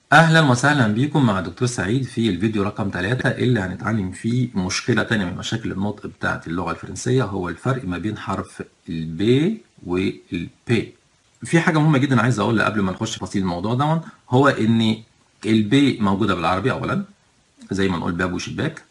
أهلا وسهلا بكم مع دكتور سعيد في الفيديو رقم 3 اللي هنتعلم فيه مشكلة تانية من مشاكل النطق بتاعة اللغة الفرنسية هو الفرق ما بين حرف البي والبي في حاجة مهمة جدا عايز أقولها قبل ما نخش في تفاصيل الموضوع ده هو إن البي موجودة بالعربي أولا زي ما نقول باب وشباك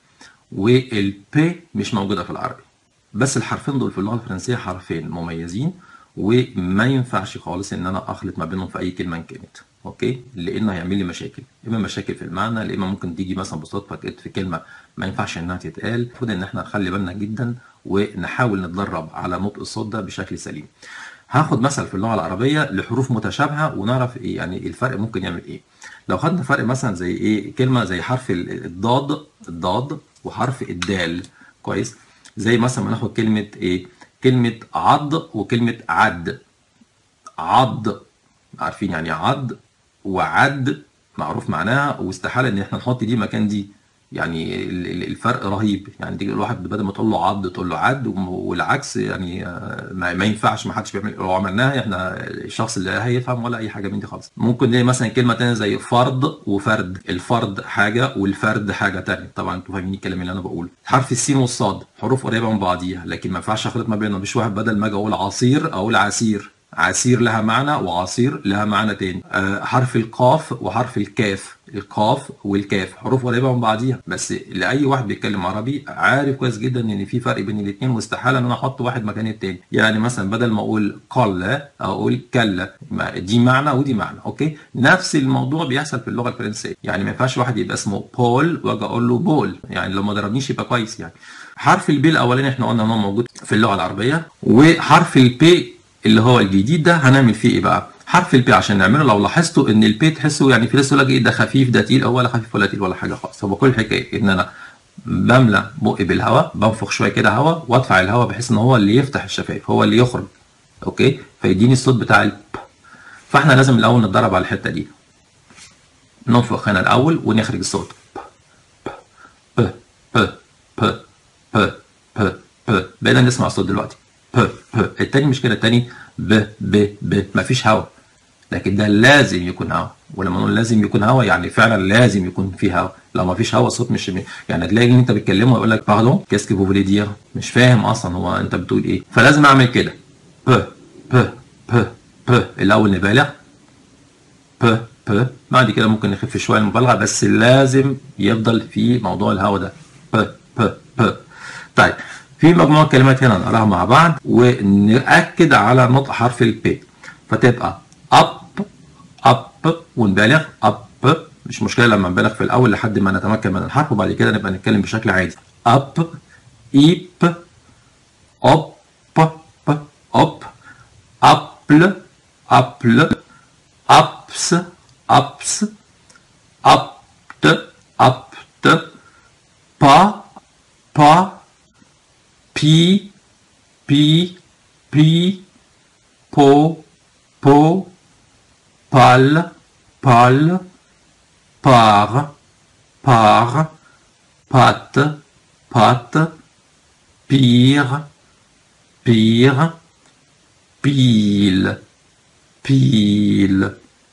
والبي مش موجودة في العربي بس الحرفين دول في اللغة الفرنسية حرفين مميزين وما ينفعش خالص ان انا اخلط ما بينهم في اي كلمه إن كانت اوكي لان هيعمل لي مشاكل اما مشاكل في المعنى لا اما ممكن تيجي مثلا بالصدفه كده في كلمه ما ينفعش انها تتقال المفروض ان احنا نخلي بالنا جدا ونحاول نتدرب على نطق الصوت ده بشكل سليم هاخد مثل في اللغه العربيه لحروف متشابهه ونعرف ايه يعني الفرق ممكن يعمل ايه لو خدنا فرق مثلا زي ايه كلمه زي حرف الضاد الضاد وحرف الدال كويس زي مثلا ما ناخد كلمه ايه كلمة عض وكلمة عد عض عارفين يعني عض وعد معروف معناها واستحالة ان احنا نحط دي مكان دي يعني الفرق رهيب يعني تيجي الواحد بدل ما تقول له عض تقول له عد والعكس يعني ما ينفعش ما حدش بيعمل لو عملناها احنا الشخص اللي هيفهم ولا اي حاجه من دي خالص ممكن نلاقي مثلا كلمه ثانيه زي فرد وفرد الفرد حاجه والفرد حاجه ثانيه طبعا انتوا فاهمين الكلام اللي انا بقوله حرف السين والصاد حروف قريبه من بعضيها لكن ما ينفعش اخلط ما بينهم مش واحد بدل ما اجي اقول عصير اقول عسير عسير لها معنى وعصير لها معنى تاني أه حرف القاف وحرف الكاف القاف والكاف حروف قريبه من بعضيها بس لاي واحد بيتكلم عربي عارف كويس جدا ان في فرق بين الاثنين واستحاله ان انا احط واحد مكان التاني يعني مثلا بدل ما اقول قل اقول كلا دي معنى ودي معنى اوكي نفس الموضوع بيحصل في اللغه الفرنسيه يعني ما ينفعش واحد يبقى اسمه بول واجي اقول له بول يعني لو ما ضربنيش يبقى كويس يعني حرف البي الاولاني احنا قلنا ان هو موجود في اللغه العربيه وحرف البي اللي هو الجديد ده هنعمل فيه ايه بقى؟ حرف البي عشان نعمله لو لاحظتوا ان البي تحسوا يعني في ناس يقول لك ايه ده خفيف ده تقيل ولا خفيف ولا تقيل ولا حاجه خالص هو كل الحكايه ان انا بملى بقي بالهواء بنفخ شويه كده هواء وادفع الهواء بحيث ان هو اللي يفتح الشفايف هو اللي يخرج اوكي فيديني الصوت بتاع الب فاحنا لازم الاول نتدرب على الحته دي ننفخ هنا الاول ونخرج الصوت ب ب ب ب ب ب بقينا نسمع الصوت دلوقتي ب ب التاني مش كده التاني ب ب ب مفيش هوا لكن ده لازم يكون هوا ولما نقول لازم يكون هوا يعني فعلا لازم يكون فيه هوا لو ما فيش هوا الصوت مش يعني هتلاقي ان انت بتكلمه يقول لك باردون كاسكي فو فولي دير مش فاهم اصلا هو انت بتقول ايه فلازم اعمل كده ب ب ب ب الاول نبالغ ب ب بعد كده ممكن نخف شويه المبالغه بس لازم يفضل في موضوع الهوا ده ب ب ب طيب في مجموعة كلمات هنا نقراها مع بعض ونأكد على نطق حرف البي فتبقى أب أب ونبالغ أب مش مشكلة لما نبالغ في الأول لحد ما نتمكن من الحرف وبعد كده نبقى نتكلم بشكل عادي أب إيب أوب أوب أبل أبل أبس أبس أبت أبت با با Pi, pi, pi, po, po, pal, pal, par, par, pat, pat, pire, pire, pile, pile,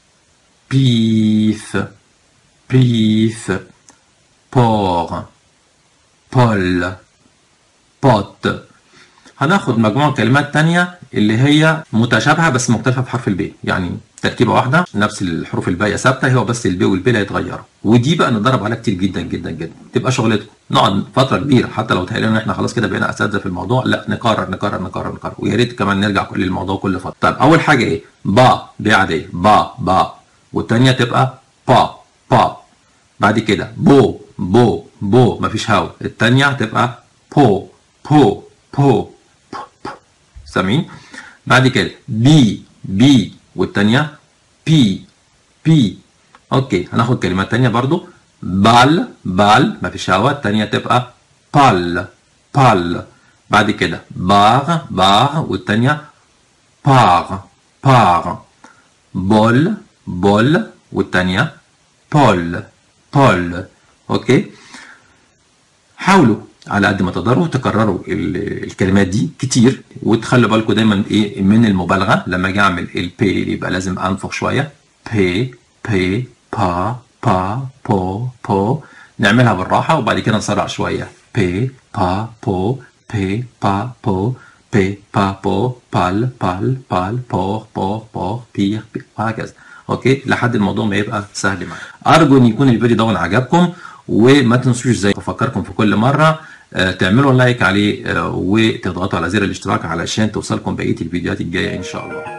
pif, pif, por, pol, بوت هناخد مجموعة كلمات تانية اللي هي متشابهة بس مختلفة في حرف البي يعني تركيبة واحدة نفس الحروف الباقية ثابتة هو بس البي والبي اللي هيتغيروا ودي بقى نتدرب عليها كتير جدا جدا جدا تبقى شغلتكم نقعد فترة كبيرة حتى لو تهيأ ان احنا خلاص كده بقينا اساتذة في الموضوع لا نكرر نكرر نكرر نكرر ويا ريت كمان نرجع كل الموضوع كل فترة طيب أول حاجة إيه؟ با بي عادية با با والتانية تبقى با با بعد كده بو بو بو مفيش هوا التانية هتبقى بو بو بو سامعين بعد كده بي بي والتانية بي بي اوكي هناخد كلمات تانية برضو بال بال مفيش هوا التانية تبقى بال بال بعد كده باغ باغ والتانية باغ باغ بول بول والتانية بول بول اوكي حاولوا على قد ما تقدروا تكرروا الكلمات دي كتير وتخلوا بالكم دايما ايه من المبالغه لما اجي اعمل البي يبقى لازم انفخ شويه بي بي با با بو بو نعملها بالراحة وبعد كده نسرع شوية بي با بو بي با بو بي با بو بال بال بال بور بور بور بير بير وهكذا اوكي لحد الموضوع ما يبقى سهل معاك ارجو ان يكون الفيديو ده عجبكم وما تنسوش زي بفكركم في كل مره آه، تعملوا لايك عليه آه، وتضغطوا على زر الاشتراك علشان توصلكم بقيه الفيديوهات الجايه ان شاء الله